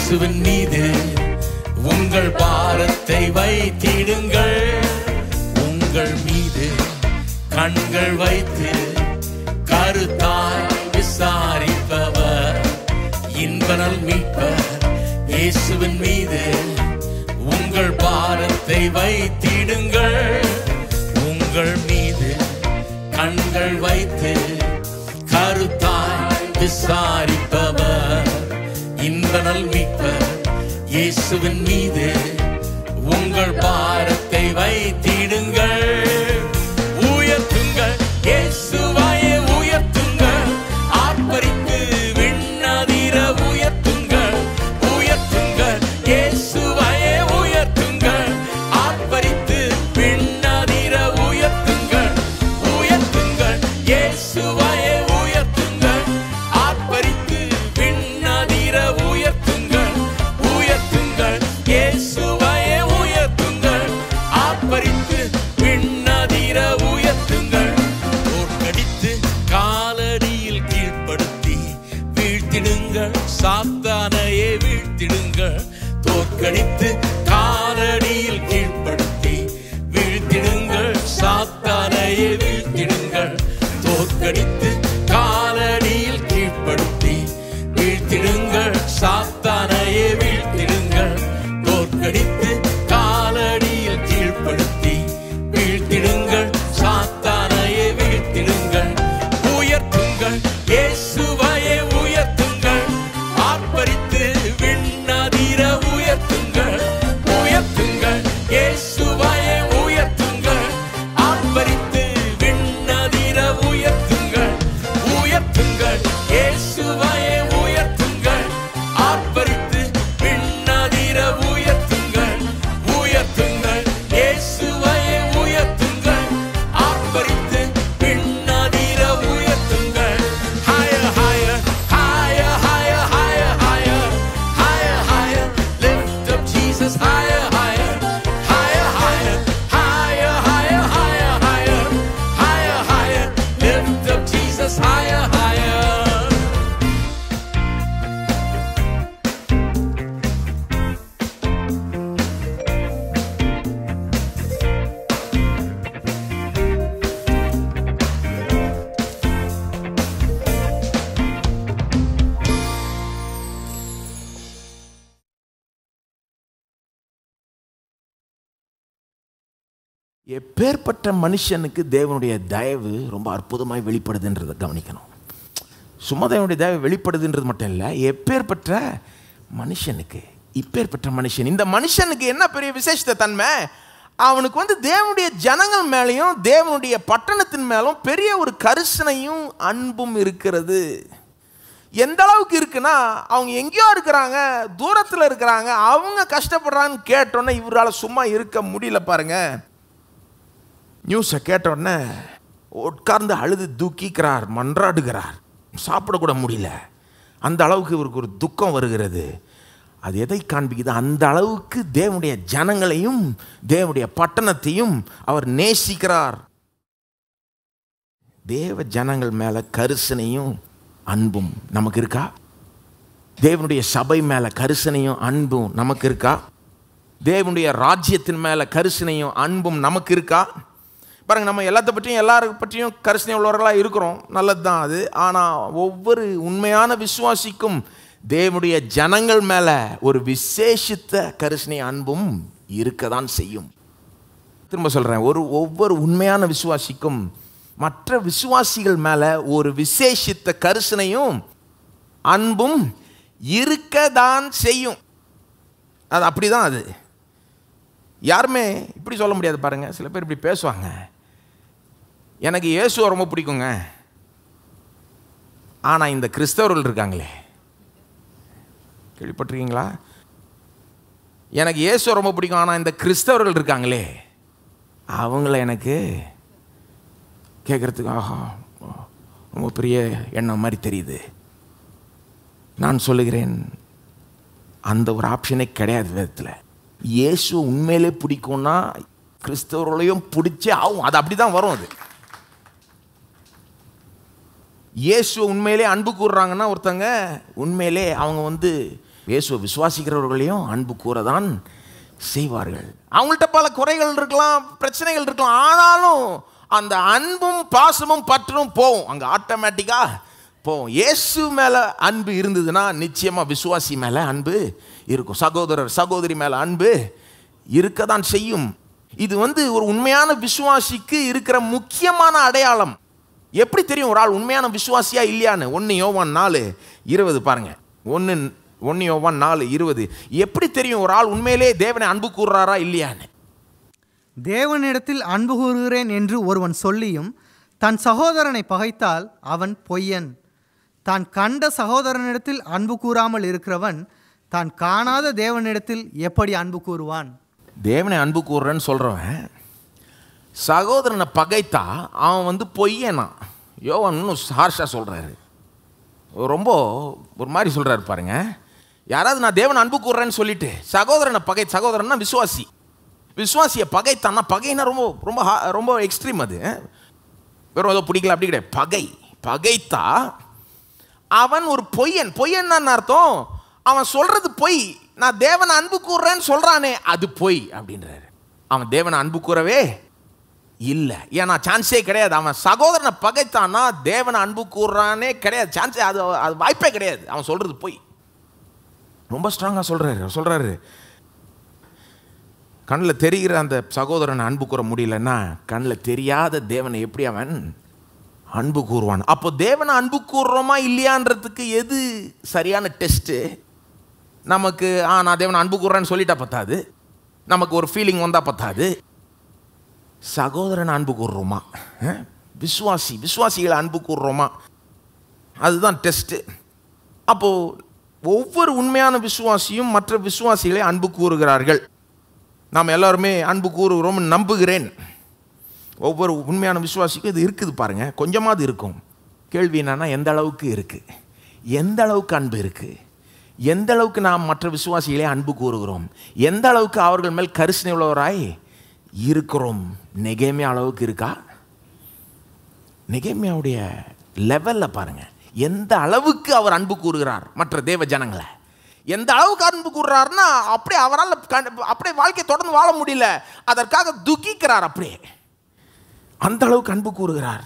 இயேசுவின் மீது உங்கள் பாரத்தை வைத்திடுங்கள் உங்கள் மீது கண்கள் வைத்து கருத்தாய் விசாரிப்பவர் இன்பனல் மீட்பர் இயேசுவின் மீது உங்கள் பாரத்தை வைத்திடுங்கள் உங்கள் மீது கண்கள் வைத்து கருத்தாய் விசாரிப்பவர் இன்பனல் மீட்பர் இயேசுவின் மீது உங்கள் பாரத்தை வைத்திடுங்கள் உயர்த்துங்கள் இயேசுவாயே உயர்த்துங்கள் ஆர்ப்பரித்து விண்ணதிர உயர்த்துங்கள் உயர்த்துங்கள் இயேசுவாயே உயர்த்துங்கள் ஆர்ப்பரித்து விண்ணதிர உயர்த்துங்கள் உயர்த்துங்கள் இயேசுவாயே உயர்த்துங்கள் ஆர்ப்பரித்து விண்ணதிர உயர்த்துங்கள் உயர்த்துங்கள் இயேசுவாயே உயர்த்துங்கள் ஆர்ப்பரித்து விண்ணதிர உயர்த்துங்கள் தோற்கடித்து காலடியில் கீழ்ப்படுத்தி வீழ்த்திடுங்கள் சாத்தானையே வீழ்த்திடுங்கள் தோற்கடித்து காலடியில் கீழ்ப்படுத்தி வீழ்த்திடுங்கள் சாத்தானையே வீழ்த்திடுங்கள் தோற்கடித்து காலடியில் கீழ்ப்படுத்தி வீழ்த்திடுங்கள் சாத்தானையே வீழ்த்திடுங்கள் தோற்கடித்து காலடியில் கீழ்ப்படுத்தி வீழ்த்திடுங்கள் சாத்தானையே வீழ்த்திடுங்கள் உயர்த்துங்கள் இயேசுவையே உயர்த்துங்கள் ஆர்ப்பரித்து விண்ணதிர உயர்த்துங்கள் உயர்த்துங்கள் இயேசுவையே உயர்த்துங்கள் ஆர்ப்பரித்து விண்ணதிர உயர்த்துங்கள் உயர்த்துங்கள் இயேசுவையே உயர்த்துங்கள் ஆர்ப்பரித்து விண்ணதிர உயர்த்துங்கள் உயர்த்துங்கள் இயேசுவையே உயர்த்துங்கள் ஆர்ப்பரித்து விண்ணதிர உயர்த்துங்கள் higher higher higher higher higher higher higher higher lift up Jesus higher higher higher higher higher higher higher higher higher higher lift up Jesus higher higher எப்பேற்பட்ட மனுஷனுக்கு தேவனுடைய தயவு ரொம்ப அற்புதமாய் வெளிப்படுதுன்றதை கவனிக்கணும் சும்மா தேவனுடைய தயவு வெளிப்படுதுன்றது மட்டும் இல்லை எப்பேற்பட்ட மனுஷனுக்கு இப்பேற்பட்ட மனுஷன் இந்த மனுஷனுக்கு என்ன பெரிய விசேஷத்த தன்மை அவனுக்கு வந்து தேவனுடைய ஜனங்கள் மேலேயும் தேவனுடைய பட்டணத்தின் மேலும் பெரிய ஒரு கரிசனையும் அன்பும் இருக்கிறது எந்த அளவுக்கு இருக்குன்னா அவங்க எங்கேயோ இருக்கிறாங்க தூரத்தில் இருக்கிறாங்க அவங்க கஷ்டப்படுறான்னு கேட்டோன்னே இவரால் சும்மா இருக்க முடியல பாருங்க நியூஸை கேட்ட உடனே உட்கார்ந்து அழுது தூக்கிக்கிறார் மன்றாடுகிறார் சாப்பிடக்கூட முடியல அந்த அளவுக்கு இவருக்கு ஒரு துக்கம் வருகிறது அது எதை காண்பிக்குது அந்த அளவுக்கு தேவனுடைய ஜனங்களையும் தேவனுடைய பட்டணத்தையும் அவர் நேசிக்கிறார் தேவ ஜனங்கள் மேலே கரிசனையும் அன்பும் நமக்கு இருக்கா தேவனுடைய சபை மேலே கரிசனையும் அன்பும் நமக்கு இருக்கா தேவனுடைய ராஜ்யத்தின் மேலே கரிசனையும் அன்பும் நமக்கு இருக்கா பாருங்க நம்ம எல்லாத்த பற்றியும் எல்லார பற்றியும் கரிசனை உள்ளவர்களாக இருக்கிறோம் நல்லது தான் அது ஆனால் ஒவ்வொரு உண்மையான விசுவாசிக்கும் தேவனுடைய ஜனங்கள் மேலே ஒரு விசேஷித்த கரிசனை அன்பும் இருக்க தான் செய்யும் திரும்ப சொல்கிறேன் ஒரு ஒவ்வொரு உண்மையான விசுவாசிக்கும் மற்ற விசுவாசிகள் மேலே ஒரு விசேஷித்த கரிசனையும் அன்பும் இருக்க தான் செய்யும் அது அப்படி தான் அது யாருமே இப்படி சொல்ல முடியாது பாருங்கள் சில பேர் இப்படி பேசுவாங்க எனக்கு இயேசுவை ரொம்ப பிடிக்குங்க ஆனால் இந்த கிறிஸ்தவர்கள் இருக்காங்களே கேள்விப்பட்டிருக்கீங்களா எனக்கு இயேசுவை ரொம்ப பிடிக்கும் ஆனால் இந்த கிறிஸ்தவர்கள் இருக்காங்களே அவங்கள எனக்கு கேட்குறதுக்கு ஆஹா ரொம்ப பெரிய எண்ணம் மாதிரி தெரியுது நான் சொல்லுகிறேன் அந்த ஒரு ஆப்ஷனே கிடையாது வேதத்தில் இயேசு உண்மையிலே பிடிக்கும்னா கிறிஸ்தவர்களையும் பிடிச்சே ஆகும் அது அப்படி தான் வரும் அது இயேசு உண்மையிலே அன்பு கூறுறாங்கன்னா ஒருத்தங்க உண்மையிலே அவங்க வந்து இயேசுவை விசுவாசிக்கிறவர்களையும் அன்பு கூறதான் செய்வார்கள் அவங்கள்ட்ட பல குறைகள் இருக்கலாம் பிரச்சனைகள் இருக்கலாம் ஆனாலும் அந்த அன்பும் பாசமும் பற்றும் போகும் அங்கே ஆட்டோமேட்டிக்காக போகும் இயேசு மேலே அன்பு இருந்ததுன்னா நிச்சயமாக விசுவாசி மேலே அன்பு இருக்கும் சகோதரர் சகோதரி மேலே அன்பு இருக்க தான் செய்யும் இது வந்து ஒரு உண்மையான விசுவாசிக்கு இருக்கிற முக்கியமான அடையாளம் எப்படி தெரியும் ஒரு ஆள் உண்மையான விசுவாசியா இல்லையான்னு ஒன்று யோவான் நாலு இருபது பாருங்க ஒன்று ஒன்று யோவான் நாலு இருபது எப்படி தெரியும் ஒரு ஆள் உண்மையிலே தேவனை அன்பு கூறுறாரா இல்லையான்னு தேவனிடத்தில் அன்பு கூறுகிறேன் என்று ஒருவன் சொல்லியும் தன் சகோதரனை பகைத்தால் அவன் பொய்யன் தான் கண்ட சகோதரனிடத்தில் அன்பு கூறாமல் இருக்கிறவன் தான் காணாத தேவனிடத்தில் எப்படி அன்பு கூறுவான் தேவனை அன்பு கூறுறேன்னு சொல்கிறவன் சகோதரனை பகைத்தா அவன் வந்து பொய்யனா யோவான் இன்னும் ஹார்ஷாக சொல்கிறாரு ரொம்ப ஒரு மாதிரி சொல்கிறாரு பாருங்க யாராவது நான் தேவனை அன்பு கூறுறேன்னு சொல்லிட்டு சகோதரனை பகை சகோதரன்னா விசுவாசி விசுவாசியை பகைத்தான்னா பகைனா ரொம்ப ரொம்ப ஹா- ரொம்ப எக்ஸ்ட்ரீம் அது வெறும் ஏதோ பிடிக்கல அப்படி கிடையாது பகை பகைத்தா அவன் ஒரு பொய்யன் பொய்யன்னு அர்த்தம் அவன் சொல்றது பொய் நான் தேவனை அன்பு கூறுறேன்னு சொல்றானே அது பொய் அப்படின்றாரு அவன் தேவனை அன்பு கூறவே இல்லை ஏன்னா சான்ஸே கிடையாது அவன் சகோதரனை பகைத்தானா தேவனை அன்பு கூறுறானே கிடையாது சான்ஸே அது அது வாய்ப்பே கிடையாது அவன் சொல்றது பொய் ரொம்ப ஸ்ட்ராங்காக சொல்றாரு சொல்றாரு கண்ணில் தெரிகிற அந்த சகோதரனை அன்பு கூற முடியலன்னா கண்ணில் தெரியாத தேவனை எப்படி அவன் அன்பு கூறுவான் அப்போ தேவனை அன்பு கூறுறோமா இல்லையான்றதுக்கு எது சரியான டெஸ்ட்டு நமக்கு ஆ நான் தேவனை அன்பு கூறுறேன்னு சொல்லிட்டா பத்தாது நமக்கு ஒரு ஃபீலிங் வந்தால் பத்தாது சகோதரனை அன்பு கூறுறோமா அஹ்? விசுவாசி விசுவாசிகளை அன்பு கூறுறோமா அதுதான் டெஸ்ட்டு அப்போது ஒவ்வொரு உண்மையான விசுவாசியும் மற்ற விசுவாசிகளை அன்பு கூறுகிறார்கள் நாம் எல்லாருமே அன்பு கூறுகிறோம்னு நம்புகிறேன் ஒவ்வொரு உண்மையான விசுவாசிக்கும் இது இருக்குது பாருங்க கொஞ்சமாவது இருக்கும் கேள்வி என்னன்னா எந்த அளவுக்கு இருக்கு எந்த அளவுக்கு அன்பு இருக்கு எந்த அளவுக்கு நாம் மற்ற விசுவாசிகளே அன்பு கூறுகிறோம் எந்த அளவுக்கு அவர்கள் மேல் கரிசனை உள்ளவராய் இருக்கிறோம் நெகேமியா அளவுக்கு இருக்கா நெகேமியாவுடைய லெவலில் பாருங்க எந்த அளவுக்கு அவர் அன்பு கூறுகிறார் மற்ற தேவ ஜனங்களை எந்த அளவுக்கு அன்பு கூறுறாருன்னா அப்படியே அவரால் கண்- அப்படியே வாழ்க்கை தொடர்ந்து வாழ முடியல அதற்காக துக்கிக்கிறார் அப்படியே அந்த அளவுக்கு அன்பு கூறுகிறார்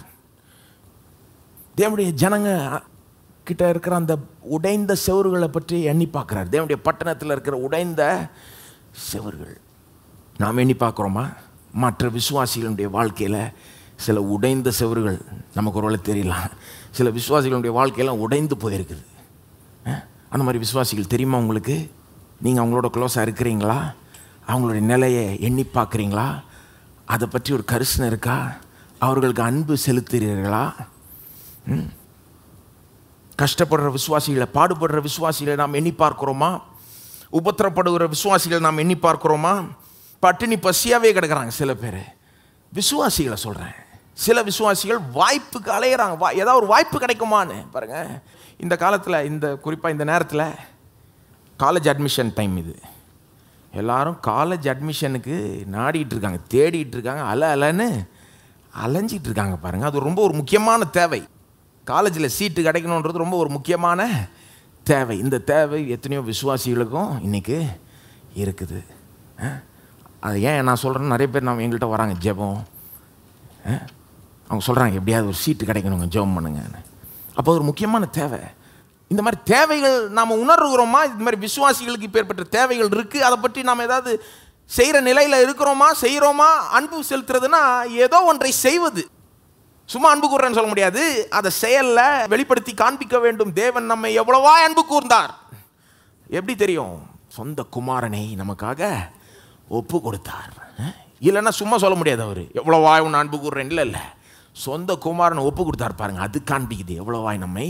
தேவனுடைய ஜனங்க கிட்ட இருக்கிற அந்த உடைந்த செவறுகளை பற்றி எண்ணி பார்க்குறார் தேவனுடைய பட்டணத்தில் இருக்கிற உடைந்த செவறுகள் நாம் எண்ணி பார்க்குறோமா மற்ற விசுவாசிகளுடைய வாழ்க்கையில் சில உடைந்த செவறுகள் நமக்கு ஒருவேளை தெரியலாம் சில விசுவாசிகளுடைய வாழ்க்கையெல்லாம் உடைந்து போயிருக்குது அஹ், அந்த மாதிரி விசுவாசிகள் தெரியுமா உங்களுக்கு நீங்கள் அவங்களோட க்ளோஸாக இருக்கிறீங்களா அவங்களுடைய நிலையை எண்ணி பார்க்குறீங்களா அதை பற்றி ஒரு கரிசனை இருக்கா அவர்களுக்கு அன்பு செலுத்துகிறீர்களா ம்? கஷ்டப்படுற விசுவாசிகளை பாடுபடுற விசுவாசிகளை நாம் எண்ணி பார்க்கிறோமா உபத்திரப்படுகிற விசுவாசிகளை நாம் எண்ணி பார்க்கிறோமா பட்டினி பசியாவே கிடக்குறாங்க சில பேர் விசுவாசிகளை சொல்கிறேன் சில விசுவாசிகள் வாய்ப்புக்கு அலையிறாங்க வா ஏதாவது ஒரு வாய்ப்பு கிடைக்குமான்னு பாருங்க இந்த காலத்தில் இந்த குறிப்பாக இந்த நேரத்தில் காலேஜ் அட்மிஷன் டைம் இது எல்லாரும் காலேஜ் அட்மிஷனுக்கு நாடிட்டு இருக்காங்க தேடிட்டு இருக்காங்க அல அலன்னு அலைஞ்சிட்டு இருக்காங்க பாருங்க அது ரொம்ப ஒரு முக்கியமான தேவை காலேஜில் சீட்டு கிடைக்கணுன்றது ரொம்ப ஒரு முக்கியமான தேவை இந்த தேவை எத்தனையோ விசுவாசிகளுக்கும் இன்னைக்கு இருக்குது அஹ்? அது ஏன் நான் சொல்கிறேன்னு நிறைய பேர் நம்ம எங்கள்கிட்ட வராங்க ஜெபம் அஹ்? அவங்க சொல்கிறாங்க எப்படியாவது ஒரு சீட்டு கிடைக்கணுங்க ஜெபம் பண்ணுங்கன்னு அப்போ ஒரு முக்கியமான தேவை இந்த மாதிரி தேவைகள் நாம் உணர்கிறோமா இந்த மாதிரி விசுவாசிகளுக்கு இப்பேற்பட்ட தேவைகள் இருக்குது அதை பற்றி நாம் ஏதாவது செய்கிற நிலையில் இருக்கிறோமா செய்கிறோமா அன்பு செலுத்துறதுன்னா ஏதோ ஒன்றை செய்வது சும்மா அன்பு கூறுறேன்னு சொல்ல முடியாது அதை செயலில் வெளிப்படுத்தி காண்பிக்க வேண்டும் தேவன் நம்மை எவ்வளவா அன்பு கூர்ந்தார் எப்படி தெரியும் சொந்த குமாரனை நமக்காக ஒப்பு கொடுத்தார் அஹ்? இல்லைன்னா சும்மா சொல்ல முடியாது அவர் எவ்வளவாய் உன் அன்பு கூறுறேன் இல்லை இல்லை சொந்த குமாரனை ஒப்பு கொடுத்தார் பாருங்க அது காண்பிக்குது எவ்வளவாய் நம்மை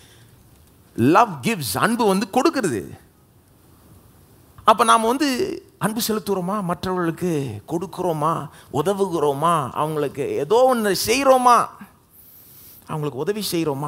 லவ் கிவ்ஸ் அன்பு வந்து கொடுக்கிறது அப்போ நாம் வந்து அன்பு செலுத்துகிறோமா மற்றவர்களுக்கு கொடுக்குறோமா உதவுகிறோமா அவங்களுக்கு ஏதோ ஒன்று செய்கிறோமா அவங்களுக்கு உதவி செய்கிறோமா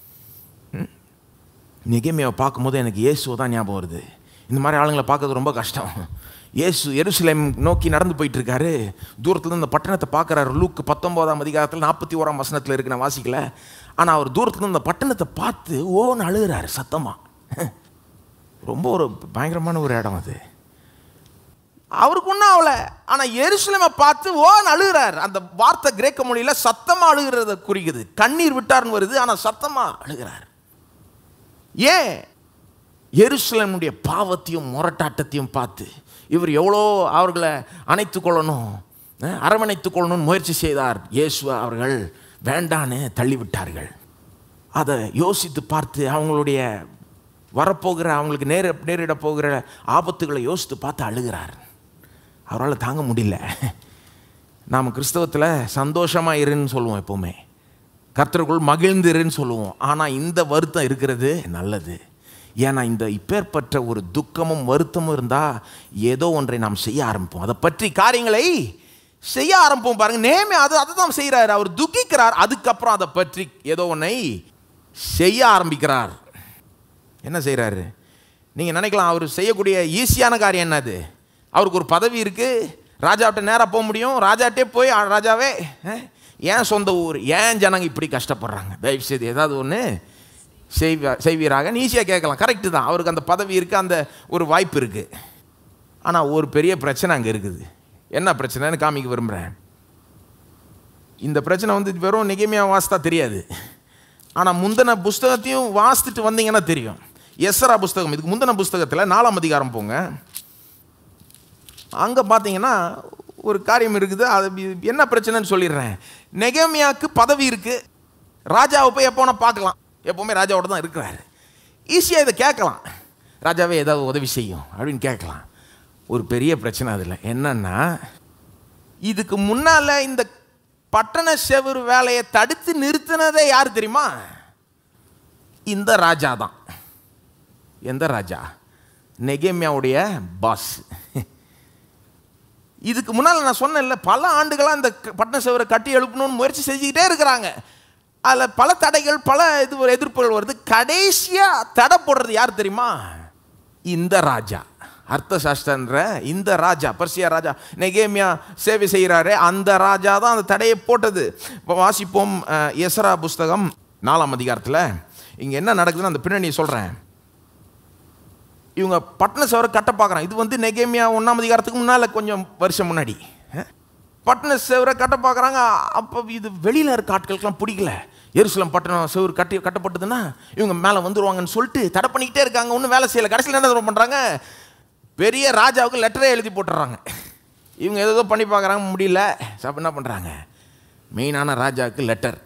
நிகமையை பார்க்கும்போது எனக்கு இயேசுவை தான் ஞாபகம் வருது இந்த மாதிரி ஆளுங்களை பார்க்கறது ரொம்ப கஷ்டம் இயேசு எருசலேம் நோக்கி நடந்து போயிட்டு இருக்காரு தூரத்துல இந்த பட்டணத்தை பார்க்குறாரு லூக்கு பத்தொம்போதாம் அதிகாரத்தில் நாற்பத்தி ஓராம் வசனத்தில் இருக்கு நான் வாசிக்கல ஆனால் அவர் தூரத்துல இந்த பட்டணத்தை பார்த்து ஓன்னு அழுகிறாரு சத்தமாக ரொம்ப ஒரு பயங்கரமான ஒரு இடம் அது அவருக்கு ஒன்றும் ஆகல ஆனால் எருசலேமை பார்த்து ஓன் அழுகிறார் அந்த வார்த்தை கிரேக்க மொழியில் சத்தமாக அழுகிறத குறிக்குது கண்ணீர் விட்டார்னு வருது ஆனால் சத்தமாக அழுகிறார் ஏன் எருசலேமுடைய பாவத்தையும் முரட்டாட்டத்தையும் பார்த்து இவர் எவ்வளோ அவர்களை அணைத்து கொள்ளணும் அஹ், அரவணைத்துக் கொள்ளணும்னு முயற்சி செய்தார் இயேசு அவர்கள் வேண்டான்னு தள்ளிவிட்டார்கள் அதை யோசித்து பார்த்து அவங்களுடைய வரப்போகிற அவங்களுக்கு நேர நேரிட போகிற ஆபத்துகளை யோசித்து பார்த்து அழுகிறார் அவரால் தாங்க முடியல நாம் கிறிஸ்தவத்தில் சந்தோஷமாக இருன்னு சொல்லுவோம் எப்போவுமே கர்த்தருக்குள் மகிழ்ந்திருன்னு சொல்லுவோம் ஆனால் இந்த வருத்தம் இருக்கிறது நல்லது ஏன்னா இந்த இப்பேற்பட்ட ஒரு துக்கமும் வருத்தமும் இருந்தால் ஏதோ ஒன்றை நாம் செய்ய ஆரம்பிப்போம் அதை பற்றி காரியங்களை செய்ய ஆரம்பிப்போம் பாருங்க நேமே அது அதை தான் செய்கிறார் அவர் துக்கிக்கிறார் அதுக்கப்புறம் அதை பற்றி ஏதோ ஒன்றை செய்ய ஆரம்பிக்கிறார் என்ன செய்கிறாரு நீங்கள் நினைக்கலாம் அவர் செய்யக்கூடிய ஈஸியான காரியம் என்னது அவருக்கு ஒரு பதவி இருக்குது ராஜாவிட்ட நேராக போக முடியும் ராஜாட்டே போய் "ஆ, ராஜாவே அஹ், ஏன் சொந்த ஊர் ஏன் ஜனங்க இப்படி கஷ்டப்படுறாங்க தயவு செய்து ஏதாவது ஒன்று செய்வா செய்வீராக ஈஸியாக கேட்கலாம் கரெக்டு தான் அவருக்கு அந்த பதவி இருக்குது அந்த ஒரு வாய்ப்பு இருக்குது ஆனால் ஒரு பெரிய பிரச்சனை அங்கே இருக்குது என்ன பிரச்சனைன்னு காமிக்க விரும்புகிறேன் இந்த பிரச்சனை வந்து வெறும் நிகமையா வாசித்தா தெரியாது ஆனால் முந்தின புஸ்தகத்தையும் வாசித்துட்டு வந்தீங்கன்னா தெரியும் எஸ்ரா புஸ்தகம் இதுக்கு முந்தின புஸ்தகத்தில் நாலாம் அதிகாரம் போங்க அங்கே பார்த்தீங்கன்னா ஒரு காரியம் இருக்குது அது இ- என்ன பிரச்சனைன்னு சொல்லிடுறேன் நெகேமியாவுக்கு பதவி இருக்குது ராஜாவை போய் எப்போ வேணால் பார்க்கலாம் எப்போவுமே ராஜாவோட தான் இருக்கிறாரு ஈஸியாக இதை கேட்கலாம் ராஜாவே ஏதாவது உதவி செய்யும் அப்படின்னு கேட்கலாம் ஒரு பெரிய பிரச்சனை அதில் என்னன்னா இதுக்கு முன்னால் இந்த பட்டண செவுறு வேலையை தடுத்து நிறுத்தினதே யார் தெரியுமா இந்த ராஜா தான் எந்த ராஜா நெகேமியாவுடைய பாஸ் இதுக்கு முன்னால் நான் சொன்னேன்ல பல ஆண்டுகளாக இந்த க- பட்டண செவரை கட்டி எழுப்பணும்னு முயற்சி செஞ்சுக்கிட்டே இருக்கிறாங்க அதில் பல தடைகள் பல இது எதிர்ப்புகள் வருது கடைசியாக தடை போடுறது யார் தெரியுமா இந்த ராஜா அர்த்த சாஸ்திரன்ற இந்த ராஜா பர்சியா ராஜா நெகேமியா சேவை செய்கிறாரே அந்த ராஜா தான் அந்த தடையை போட்டது இப்போ வாசிப்போம் அஹ், எஸ்ரா புஸ்தகம் நாலாம் அதிகாரத்தில் இங்கே என்ன நடக்குதுன்னு அந்த பின்னணியை சொல்கிறேன் இவங்க பட்டண சவரை கட்ட பார்க்குறான் இது வந்து நெகேமியா ஒன்றாம் அதிகாரத்துக்கு முன்னால் கொஞ்சம் வருஷம் முன்னாடி அஹ். பட்டண செவரை கட்ட பார்க்குறாங்க அப்போ இது வெளியில் இருக்க ஆட்களுக்கெல்லாம் பிடிக்கல எருசலம் பட்டணம் செவர் கட்டி கட்டப்பட்டதுன்னா இவங்க மேலே வந்துருவாங்கன்னு சொல்லிட்டு தடை பண்ணிக்கிட்டே இருக்காங்க ஒன்றும் வேலை செய்யலை கடைசியில் என்ன பண்ணுறாங்க பெரிய ராஜாவுக்கு லெட்டரே எழுதி போட்டுறாங்க இவங்க ஏதோ பண்ணி பார்க்குறாங்க முடியல அப்போ என்ன பண்ணுறாங்க மெயினான ராஜாவுக்கு லெட்டர்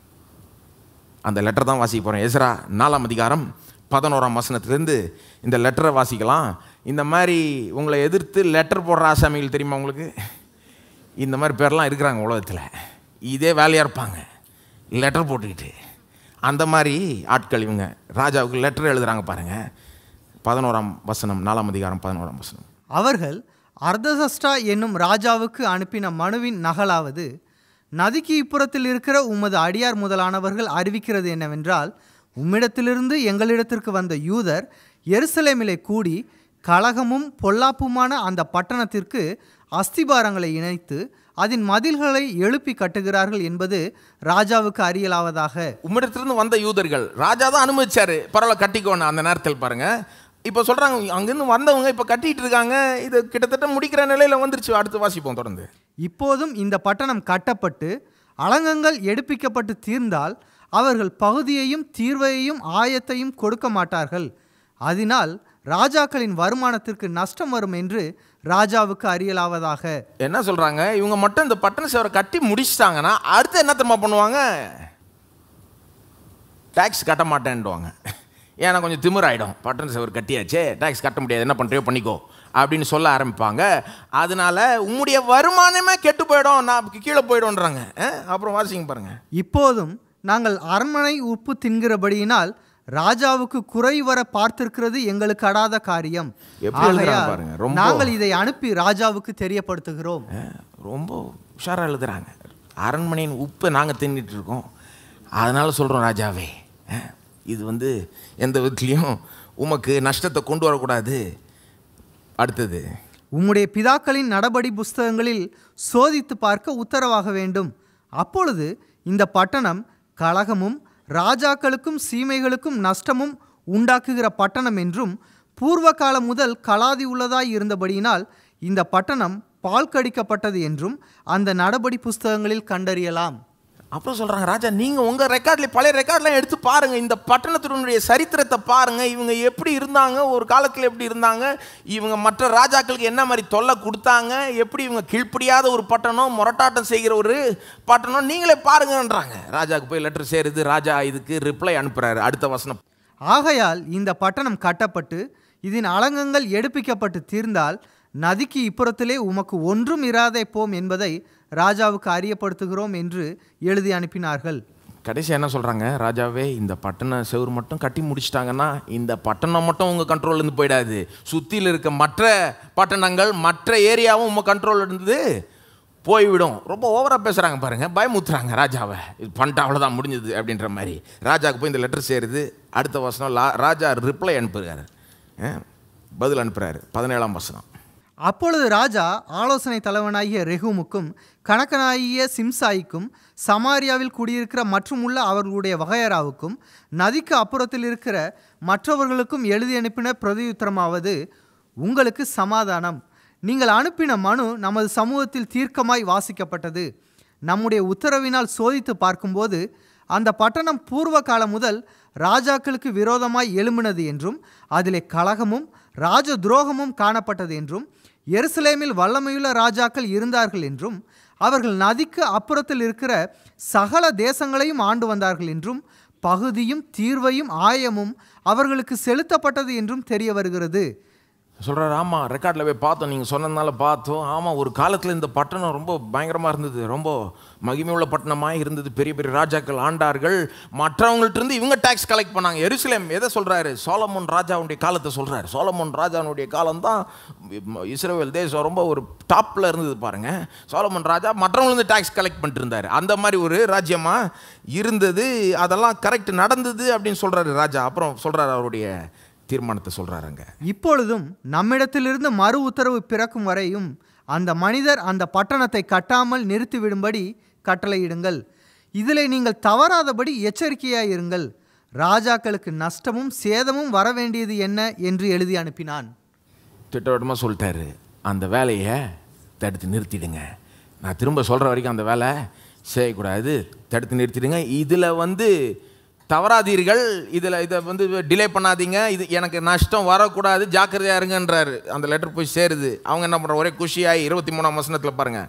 அந்த லெட்டர் தான் வாசிக்க போகிறேன் எஸ்ரா நாலாம் அதிகாரம் பதினோராம் வசனத்திலேருந்து இந்த லெட்டரை வாசிக்கலாம் இந்த மாதிரி உங்களை எதிர்த்து லெட்டர் போடுற ஆசாமிகள் தெரியுமா உங்களுக்கு இந்த மாதிரி பேர்லாம் இருக்கிறாங்க உலகத்தில் இதே வேலையாக இருப்பாங்க லெட்டர் போட்டுக்கிட்டு அந்த மாதிரி ஆட்கள் இவங்க ராஜாவுக்கு லெட்டர் எழுதுறாங்க பாருங்கள் பதினோராம் வசனம் நாலாம் அதிகாரம் பதினோராம் வசனம் அவர்கள் அர்தசஷ்டா என்னும் ராஜாவுக்கு அனுப்பின மனுவின் நகலாவது நதிக்கு இப்புறத்தில் இருக்கிற உமது அடியார் முதலானவர்கள் அறிவிக்கிறது என்னவென்றால் உம்மிடத்திலிருந்து எங்களிடத்திற்கு வந்த யூதர் எருசலேமிலே கூடி கலகமும் பொல்லாப்புமான அந்த பட்டணத்திற்கு அஸ்திபாரங்களை இணைத்து அதன் மதில்களை எழுப்பி கட்டுகிறார்கள் என்பது ராஜாவுக்கு அறியலாவதாக உம்மிடத்திலிருந்து வந்த யூதர்கள் ராஜா தான் அனுமதிச்சாரு பரவாயில்ல கட்டிக்கோன்னு அந்த நேரத்தில் பாருங்க இப்போ சொல்றாங்க அங்கேருந்து வந்தவங்க இப்போ கட்டிட்டு இருக்காங்க இது கிட்டத்தட்ட முடிக்கிற நிலையில வந்துருச்சு அடுத்து வாசிப்போம் தொடர்ந்து இப்போதும் இந்த பட்டணம் கட்டப்பட்டு அலங்கங்கள் எடுப்பிக்கப்பட்டு தீர்ந்தால் அவர்கள் பகுதியையும் தீர்வையையும் ஆயத்தையும் கொடுக்க மாட்டார்கள் அதனால் ராஜாக்களின் வருமானத்திற்கு நஷ்டம் வரும் என்று ராஜாவுக்கு அறியலாவதாக என்ன சொல்றாங்க இவங்க மட்டும் இந்த பட்டண சேவரை கட்டி முடிச்சிட்டாங்கன்னா அடுத்து என்ன தெரியுமா பண்ணுவாங்க டேக்ஸ் கட்ட மாட்டேன்டுவாங்க ஏன்னா கொஞ்சம் திமிராயிடும் பட்டண சேவர் கட்டியாச்சே டேக்ஸ் கட்ட முடியாது என்ன பண்ணுறியோ பண்ணிக்கோ அப்படின்னு சொல்ல ஆரம்பிப்பாங்க அதனால உம்முடைய வருமானமே கெட்டு போயிடும் நான் கீழே போயிடும்ன்றாங்க அஹ், அப்புறம் வாசிங்க பாருங்க இப்போதும் நாங்கள் அரண்மனை உப்பு தின்கிறபடியினால் ராஜாவுக்கு குறை வர பார்த்திருக்கிறது எங்களுக்கு அடாத காரியம் எப்படி எழுதுறாங்க ஆகையால் பாருங்க, ரொம்ப- நாங்கள் இதை அனுப்பி ராஜாவுக்கு தெரியப்படுத்துகிறோம் அஹ், ரொம்ப உஷாராக எழுதுறாங்க அரண்மனையின் உப்பை நாங்கள் தின்னுட்டு இருக்கோம் அதனால சொல்கிறோம் ராஜாவே அஹ், இது வந்து எந்த விதத்துலேயும் உமக்கு நஷ்டத்தை கொண்டு வரக்கூடாது அடுத்தது உம்முடைய பிதாக்களின் நடபடி புஸ்தகங்களில் சோதித்து பார்க்க உத்தரவாக வேண்டும் அப்பொழுது இந்த பட்டணம் கலகமும் ராஜாக்களுக்கும் சீமைகளுக்கும் நஷ்டமும் உண்டாக்குகிற பட்டணம் என்றும் பூர்வ காலம் முதல் கலாதி உள்ளதாய் இருந்தபடியினால் இந்த பட்டணம் பால் கடிக்கப்பட்டது என்றும் அந்த நடபடி புஸ்தகங்களில் கண்டறியலாம் அப்புறம் சொல்றாங்க ராஜா நீங்க உங்க ரெக்கார்ட்ல பழைய ரெக்கார்ட்லாம் எடுத்து பாருங்க இந்த பட்டணத்தினுடைய சரித்திரத்தை பாருங்க இவங்க எப்படி இருந்தாங்க ஒரு காலத்துல எப்படி இருந்தாங்க இவங்க மற்ற ராஜாக்களுக்கு என்ன மாதிரி தொல்லை கொடுத்தாங்க எப்படி இவங்க கீழ்ப்படியாத ஒரு பட்டணம் முரட்டாட்டம் செய்கிற ஒரு பட்டணம் நீங்களே பாருங்கன்றாங்க ராஜாவுக்கு போய் லெட்டர் சேருது ராஜா இதுக்கு ரிப்ளை அனுப்புறாரு அடுத்த வசனம் ஆகையால் இந்த பட்டணம் கட்டப்பட்டு இதன் அலங்கங்கள் எடுப்பிக்கப்பட்டு தீர்ந்தால் நதிக்கு இப்புறத்திலே உமக்கு ஒன்றும் இராதே போம் என்பதை ராஜாவுக்கு அறியப்படுத்துகிறோம் என்று எழுதி அனுப்பினார்கள் கடைசி என்ன சொல்றாங்க ராஜாவே இந்த பட்டண செவுரு மட்டும் கட்டி முடிச்சிட்டாங்கன்னா இந்த பட்டணம் மட்டும் உங்க கண்ட்ரோல்ல இருந்து போயிடாது சுத்தியில் இருக்க மற்ற பட்டணங்கள் மற்ற ஏரியாவும் உங்க கண்ட்ரோல் இருந்து போய்விடும் ரொம்ப ஓவராக பேசுகிறாங்க பாருங்க பயமுத்துறாங்க ராஜாவை இது பண்ணிட்டு அவ்வளோதான் முடிஞ்சது அப்படின்ற மாதிரி ராஜாவுக்கு போய் இந்த லெட்டர் சேருது அடுத்த வசனம் லா ராஜா ரிப்ளை அனுப்புகிறாரு அஹ், பதில் அனுப்புகிறாரு பதினேழாம் வசனம் அப்பொழுது ராஜா ஆலோசனை தலைவனாகிய ரெகுமுக்கும் கணக்கனாகிய சிம்சாய்க்கும் சமாரியாவில் குடியிருக்கிற மற்றும் உள்ள அவர்களுடைய வகையராவுக்கும் நதிக்கு அப்புறத்தில் இருக்கிற மற்றவர்களுக்கும் எழுதி அனுப்பின பிரதியுத்தரமாவது உங்களுக்கு சமாதானம் நீங்கள் அனுப்பின மனு நமது சமூகத்தில் தீர்க்கமாய் வாசிக்கப்பட்டது நம்முடைய உத்தரவினால் சோதித்து பார்க்கும்போது அந்த பட்டணம் பூர்வ காலம் முதல் ராஜாக்களுக்கு விரோதமாய் எழும்பினது என்றும் அதிலே கலகமும் ராஜ துரோகமும் காணப்பட்டது என்றும் எருசலேமில் வல்லமையுள்ள ராஜாக்கள் இருந்தார்கள் என்றும் அவர்கள் நதிக்கு அப்புறத்தில் இருக்கிற சகல தேசங்களையும் ஆண்டு வந்தார்கள் என்றும் பகுதியும் தீர்வையும் ஆயமும் அவர்களுக்கு செலுத்தப்பட்டது என்றும் தெரிய வருகிறது சொல்கிறாரு ஆமாம் ரெக்கார்டில் போய் பார்த்தோம் நீங்கள் சொன்னதுனால பார்த்தோம் ஆமாம் ஒரு காலத்தில் இந்த பட்டணம் ரொம்ப பயங்கரமாக இருந்தது ரொம்ப மகிமையுள்ள பட்டணமாக இருந்தது பெரிய பெரிய ராஜாக்கள் ஆண்டார்கள் மற்றவங்கள்ட்ட இருந்து இவங்க டேக்ஸ் கலெக்ட் பண்ணாங்க எருசலேம் எதை சொல்கிறாரு சோலமோன் ராஜாவுடைய காலத்தை சொல்கிறாரு சோலமோன் ராஜாவுடைய காலம் தான் இஸ்ரேல் தேசம் ரொம்ப ஒரு டாப்பில் இருந்தது பாருங்க சோலமோன் ராஜா மற்றவங்களுக்கு டேக்ஸ் கலெக்ட் பண்ணிட்டு இருந்தார் அந்த மாதிரி ஒரு ராஜ்யமாக இருந்தது அதெல்லாம் கரெக்ட் நடந்தது அப்படின்னு சொல்கிறாரு ராஜா அப்புறம் சொல்கிறாரு அவருடைய தீர்மானத்தை சொல்கிறாருங்க இப்பொழுதும் நம்மிடத்திலிருந்து மறு உத்தரவு பிறக்கும் வரையும் அந்த மனிதர் அந்த பட்டணத்தை கட்டாமல் நிறுத்திவிடும்படி கட்டளையிடுங்கள் இதிலே நீங்கள் தவறாதபடி எச்சரிக்கையாயிருங்கள் ராஜாக்களுக்கு நஷ்டமும் சேதமும் வரவேண்டியது என்ன என்று எழுதி அனுப்பினான் திட்டவட்டமாக சொல்லிட்டாரு அந்த வேலையை தடுத்து நிறுத்திடுங்க நான் திரும்ப சொல்கிற வரைக்கும் அந்த வேலை செய்யக்கூடாது தடுத்து நிறுத்திடுங்க இதில் வந்து தவறாதீர்கள் இதில் இதை வந்து டிலே பண்ணாதீங்க இது எனக்கு நஷ்டம் வரக்கூடாது ஜாக்கிரதையா இருங்கன்றாரு அந்த லெட்டர் போய் சேருது அவங்க என்ன பண்ணுற ஒரே குஷியாகி இருபத்தி மூணாம் வசனத்தில் பாருங்கள்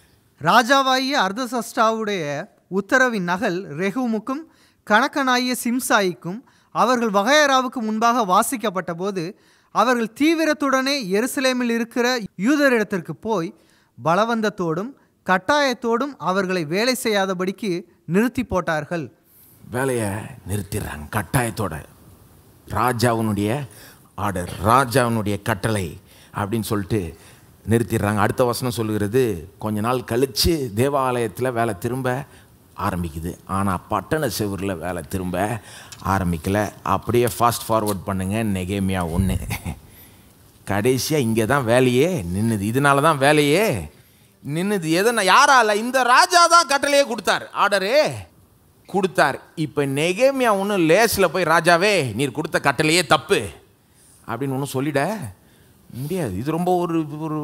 ராஜாவாகிய அர்தசஷ்டாவுடைய உத்தரவின் நகல் ரெகுமுக்கும் கணக்கனாகிய சிம்சாய்க்கும் அவர்கள் வகையராவுக்கு முன்பாக வாசிக்கப்பட்ட போது அவர்கள் தீவிரத்துடனே எருசலேமில் இருக்கிற யூதரிடத்திற்கு போய் பலவந்தத்தோடும் கட்டாயத்தோடும் அவர்களை வேலை செய்யாதபடிக்கு நிறுத்தி போட்டார்கள் வேலையை நிறுத்திடுறாங்க கட்டாயத்தோட ராஜாவினுடைய ஆர்டர் ராஜாவினுடைய கட்டளை அப்படின்னு சொல்லிட்டு நிறுத்திடுறாங்க அடுத்த வசனம் சொல்லுகிறது கொஞ்ச நாள் கழித்து தேவாலயத்தில் வேலை திரும்ப ஆரம்பிக்குது ஆனால் பட்டண செவரில் வேலை திரும்ப ஆரம்பிக்கல அப்படியே ஃபாஸ்ட் ஃபார்வர்ட் பண்ணுங்க நெகேமியா ஒன்று கடைசியாக இங்கே தான் வேலையே நின்னுது இதனால தான் வேலையே நின்னுது எதனா யாரால இந்த ராஜா தான் கட்டளையே கொடுத்தார் ஆர்டரே கொடுத்தார் இப்போ நெகேமியா ஒன்றும் லேஸில் போய் ராஜாவே நீர் கொடுத்த கட்டளையே தப்பு அப்படின்னு ஒன்றும் சொல்லிட முடியாது இது ரொம்ப ஒரு ஒரு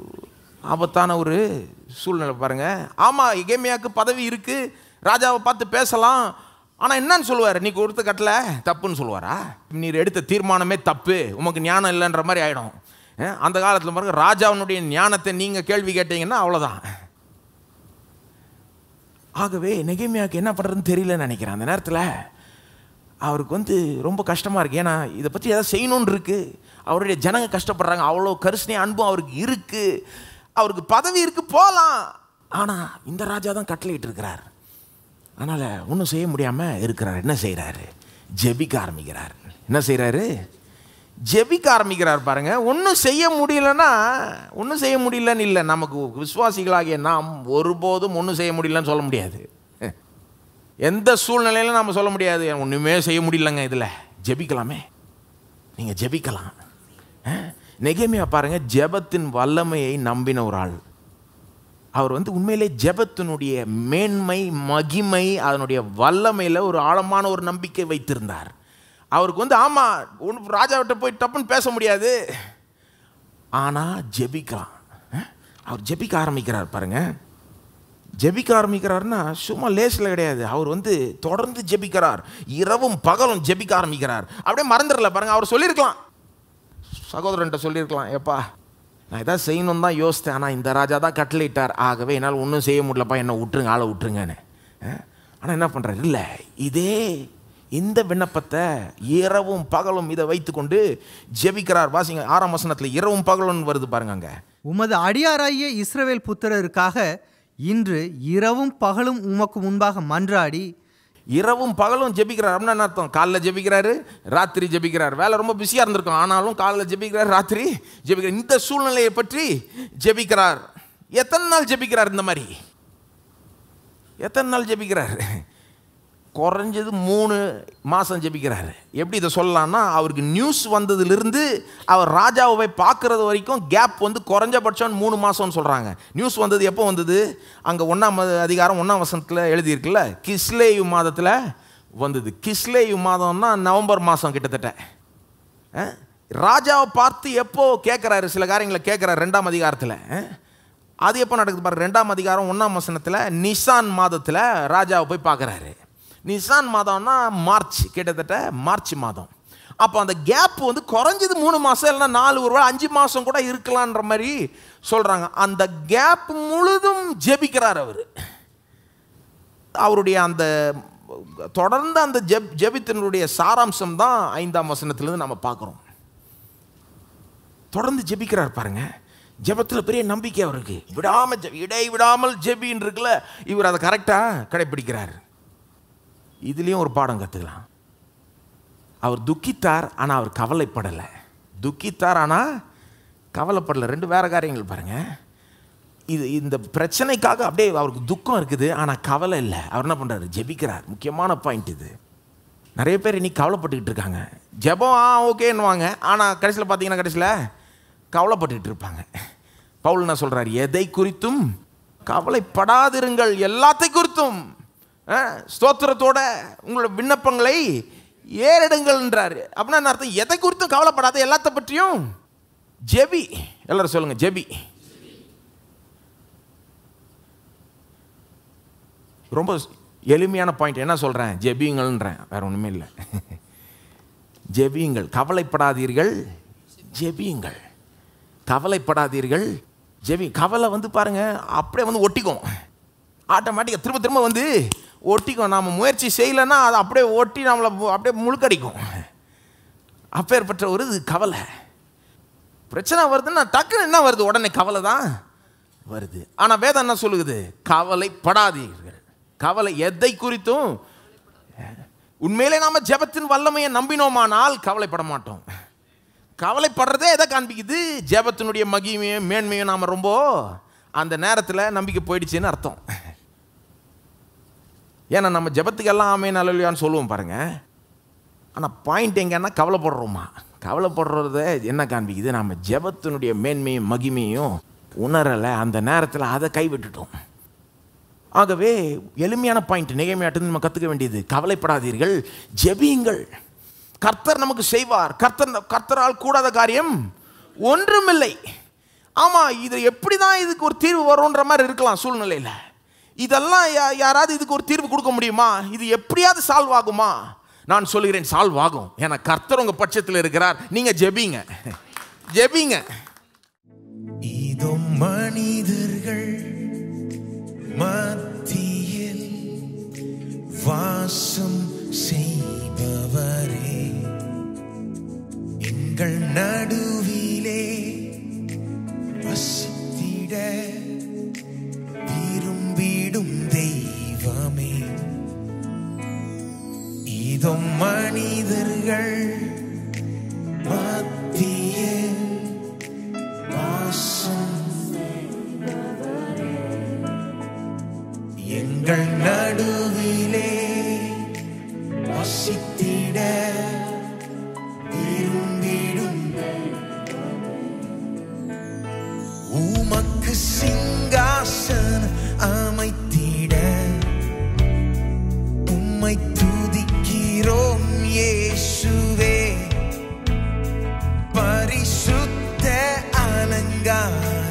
ஆபத்தான ஒரு சூழ்நிலை பாருங்க ஆமாம் எகேமியாவுக்கு பதவி இருக்குது ராஜாவை பார்த்து பேசலாம் ஆனால் என்னன்னு சொல்லுவார் நீ கொடுத்த கட்டளை தப்புன்னு சொல்லுவாரா நீர் எடுத்த தீர்மானமே தப்பு உமக்கு ஞானம் இல்லைன்ற மாதிரி ஆகிடும் அந்த காலத்தில் பாருங்க ராஜாவினுடைய ஞானத்தை நீங்கள் கேள்வி கேட்டீங்கன்னா அவ்வளோதான் ஆகவே நெகேமியாவுக்கு என்ன பண்ணுறதுன்னு தெரியலன்னு நினைக்கிறேன் அந்த நேரத்தில் அவருக்கு வந்து ரொம்ப கஷ்டமாக இருக்குது ஏன்னா இதை பற்றி ஏதாவது செய்யணும்னு இருக்குது அவருடைய ஜனங்க கஷ்டப்படுறாங்க அவ்வளோ கரிசனை அன்பும் அவருக்கு இருக்குது அவருக்கு பதவி இருக்குது போகலாம் ஆனால் இந்த ராஜா தான் கட்டளையிட்டு இருக்கிறார் அதனால் ஒன்றும் செய்ய முடியாமல் இருக்கிறார் என்ன செய்கிறாரு ஜெபிக்க ஆரம்பிக்கிறார் என்ன செய்கிறாரு ஜெபிக்க ஆரம்பிக்கிறார் பாருங்க ஒன்றும் செய்ய முடியலன்னா ஒன்றும் செய்ய முடியலன்னு இல்லை நமக்கு விசுவாசிகளாகிய நாம் ஒருபோதும் ஒன்றும் செய்ய முடியலன்னு சொல்ல முடியாது எந்த சூழ்நிலையிலும் நம்ம சொல்ல முடியாது ஒன்றுமே செய்ய முடியலங்க இதில் ஜெபிக்கலாமே நீங்கள் ஜெபிக்கலாம் நெகேமியா பாருங்க ஜெபத்தின் வல்லமையை நம்பின ஒரு ஆள் அவர் வந்து உண்மையிலே ஜெபத்தினுடைய மேன்மை மகிமை அதனுடைய வல்லமையில் ஒரு ஆழமான ஒரு நம்பிக்கை வைத்திருந்தார் அவருக்கு வந்து ஆமா ஒன்று ராஜாவிட்ட போய் டப்புன்னு பேச முடியாது ஆனா ஜெபிக்கலாம் அஹ்? அவர் ஜெபிக்க ஆரம்பிக்கிறார் பாருங்க ஜெபிக்க ஆரம்பிக்கிறாருன்னா சும்மா லேஸில் கிடையாது அவர் வந்து தொடர்ந்து ஜெபிக்கிறார் இரவும் பகலும் ஜெபிக்க ஆரம்பிக்கிறார் அப்படியே மறந்துடல பாருங்க அவர் சொல்லியிருக்கலாம் சகோதரன்ட்ட சொல்லியிருக்கலாம் ஏப்பா நான் எதாவது செய்யணும் தான் யோசித்தேன் ஆனால் இந்த ராஜா தான் கட்டளையிட்டார் ஆகவே என்னால் ஒன்றும் செய்ய முடியலப்பா என்னை விட்டுருங்க ஆளை விட்டுருங்கன்னு ஆனால் என்ன பண்ணுறாரு இல்லை இதே இந்த விண்ணப்பத்தை இரவும் பகலும் இதை வைத்துக்கொண்டு ஜெபிக்கிறார் வாசிங்க ஆறாம் வசனத்தில் இரவும் பகலும் வருது பாருங்க அங்கே உமது அடியாராகிய இஸ்ரவேல் புத்திரருக்காக இன்று இரவும் பகலும் உமக்கு முன்பாக மன்றாடி இரவும் பகலும் ஜெபிக்கிறார் அப்படின்னா என்ன அர்த்தம் காலைல ஜெபிக்கிறாரு ராத்திரி ஜெபிக்கிறார் வேலை ரொம்ப பிஸியாக இருந்திருக்கும் ஆனாலும் காலைல ஜெபிக்கிறார் ராத்திரி ஜெபிக்கிறார் இந்த சூழ்நிலையை பற்றி ஜெபிக்கிறார் எத்தனை நாள் ஜெபிக்கிறார் இந்த மாதிரி எத்தனை நாள் ஜெபிக்கிறார் குறைஞ்சது மூணு மாதம் ஜெபிக்கிறாரு எப்படி இதை சொல்லலாம்னா அவருக்கு நியூஸ் வந்ததுலேருந்து அவர் ராஜாவை போய் பார்க்குறது வரைக்கும் கேப் வந்து குறைஞ்சபட்சம் மூணு மாதம்னு சொல்கிறாங்க நியூஸ் வந்தது எப்போ வந்தது அங்கே ஒன்றாம் அதிகாரம் ஒன்றாம் வசனத்தில் எழுதியிருக்குல்ல கிஸ்லேயு மாதத்தில் வந்தது கிஸ்லேயு மாதம்னா நவம்பர் மாதம் கிட்டத்தட்ட அஹ்? ராஜாவை பார்த்து எப்போ கேட்குறாரு சில காரியங்களை கேட்குறாரு ரெண்டாம் அதிகாரத்தில் அஹ்? அது எப்போ நடக்குது பாரு ரெண்டாம் அதிகாரம் ஒன்றாம் வசனத்தில் நிசான் மாதத்தில் ராஜாவை போய் பார்க்குறாரு நிசான் மாதம்னா மார்ச் கிட்டத்தட்ட மார்ச் மாதம் அப்போ அந்த கேப் வந்து குறைஞ்சது மூணு மாதம் இல்லைன்னா நாலு ஒரு வேளை அஞ்சு மாதம் கூட இருக்கலான்ற மாதிரி சொல்கிறாங்க அந்த கேப் முழுதும் ஜெபிக்கிறார் அவர் அவருடைய அந்த தொடர்ந்து அந்த ஜெப் ஜெபித்தினுடைய சாராம்சம் தான் ஐந்தாம் வசனத்திலிருந்து நம்ம பார்க்குறோம் தொடர்ந்து ஜெபிக்கிறார் பாருங்க ஜெபத்தில் பெரிய நம்பிக்கை அவருக்கு விடாம ஜெபி இடை விடாமல் ஜெபின்னு இருக்குல்ல இவர் அதை கரெக்டாக கடைப்பிடிக்கிறார் இதுலேயும் ஒரு பாடம் கற்றுக்கலாம் அவர் துக்கித்தார் ஆனால் அவர் கவலைப்படலை துக்கித்தார் ஆனால் கவலைப்படலை ரெண்டு வேற காரியங்கள் பாருங்க இது இந்த பிரச்சனைக்காக அப்படியே அவருக்கு துக்கம் இருக்குது ஆனால் கவலை இல்லை அவர் என்ன பண்ணுறாரு ஜெபிக்கிறார் முக்கியமான பாயிண்ட் இது நிறைய பேர் இன்னைக்கு கவலைப்பட்டுக்கிட்டு இருக்காங்க ஜெபம் ஆ ஓகேன்னுவாங்க ஆனால் கடைசியில் பார்த்தீங்கன்னா கடைசியில் கவலைப்பட்டுக்கிட்டு இருப்பாங்க பவுல் என்ன சொல்கிறார் எதை குறித்தும் கவலைப்படாதிருங்கள் எல்லாத்தை குறித்தும் அஹ், ஸ்தோத்திரத்தோட உங்களோட விண்ணப்பங்களை ஏறிடுங்கள்ன்றாரு அப்படின்னா என்ன அர்த்தம் எதை குறித்தும் கவலைப்படாத எல்லாத்த பற்றியும் ஜெபி எல்லாரும் சொல்லுங்க ஜெபி ரொம்ப எளிமையான பாயிண்ட் என்ன சொல்கிறேன் ஜெபியுங்கள்ன்றேன் வேற ஒன்றுமே இல்லை ஜெபியுங்கள் கவலைப்படாதீர்கள் ஜெபியுங்கள் கவலைப்படாதீர்கள் ஜெபி கவலை வந்து பாருங்க அப்படியே வந்து ஒட்டிக்கும் ஆட்டோமேட்டிக்காக திரும்ப திரும்ப வந்து ஒட்டிக்கும் நாம் முயற்சி செய்யலைன்னா அது அப்படியே ஒட்டி நம்மளை மு- அப்படியே முழுக்கடிக்கும் அப்பேற்பட்ட ஒரு இது கவலை பிரச்சனை வருதுன்னா டக்குன்னு என்ன வருது உடனே கவலை தான் வருது ஆனால் வேதம் என்ன சொல்லுது கவலைப்படாதீர்கள் கவலை எதை குறித்தும் உண்மையிலே நாம ஜெபத்தின் வல்லமையை நம்பினோமானால் கவலைப்பட மாட்டோம் கவலைப்படுறதே எதை காண்பிக்குது ஜெபத்தினுடைய மகிமையும் மேன்மையும் நாம ரொம்ப அந்த நேரத்தில் நம்பிக்கை போயிடுச்சுன்னு அர்த்தம் ஏன்னா நம்ம ஜெபத்துக்கு எல்லாம் ஆமே நல்லலையான்னு சொல்லுவோம் பாருங்க ஆனால் பாயிண்ட் எங்கன்னா கவலைப்படுறோமா கவலைப்படுறத என்ன காண்பிக்குது நம்ம ஜெபத்தினுடைய மேன்மையும் மகிமையும் உணரலை அந்த நேரத்தில் அதை கைவிட்டுட்டோம் ஆகவே எளிமையான பாயிண்ட் நிகைமையாட்டு நம்ம கற்றுக்க வேண்டியது கவலைப்படாதீர்கள் ஜெபியுங்கள் கர்த்தர் நமக்கு செய்வார் கர்த்தர் கர்த்தரால் கூடாத காரியம் ஒன்றுமில்லை ஆமாம் இது எப்படி தான் இதுக்கு ஒரு தீர்வு வரும்ன்ற மாதிரி இருக்கலாம் சூழ்நிலையில் இதெல்லாம் யா- யாராவது இதுக்கு ஒரு தீர்வு கொடுக்க முடியுமா இது எப்படியாவது சால்வ் ஆகுமா நான் சொல்லுகிறேன் சால்வ் ஆகும் ஏன்னா கர்த்தர் உங்கள் பட்சத்தில் இருக்கிறார் நீங்கள் ஜெபிங்க ஜெபிங்க இதோ மனிதர்கள் மத்தியில் வாசம் செய்பவரே எங்கள் நடுவிலே வசித்திட விரும்பிடும் தெய்வமே இதோ மனிதர்கள் மத்தியில் வாசம் எங்கள் நடுவிலே வசித்திட விரும்பிடும் உமக்கு சிங்காசன அமைத்திட உம்மை துதிக்கிறோம் இயேசுவே கலங்காதே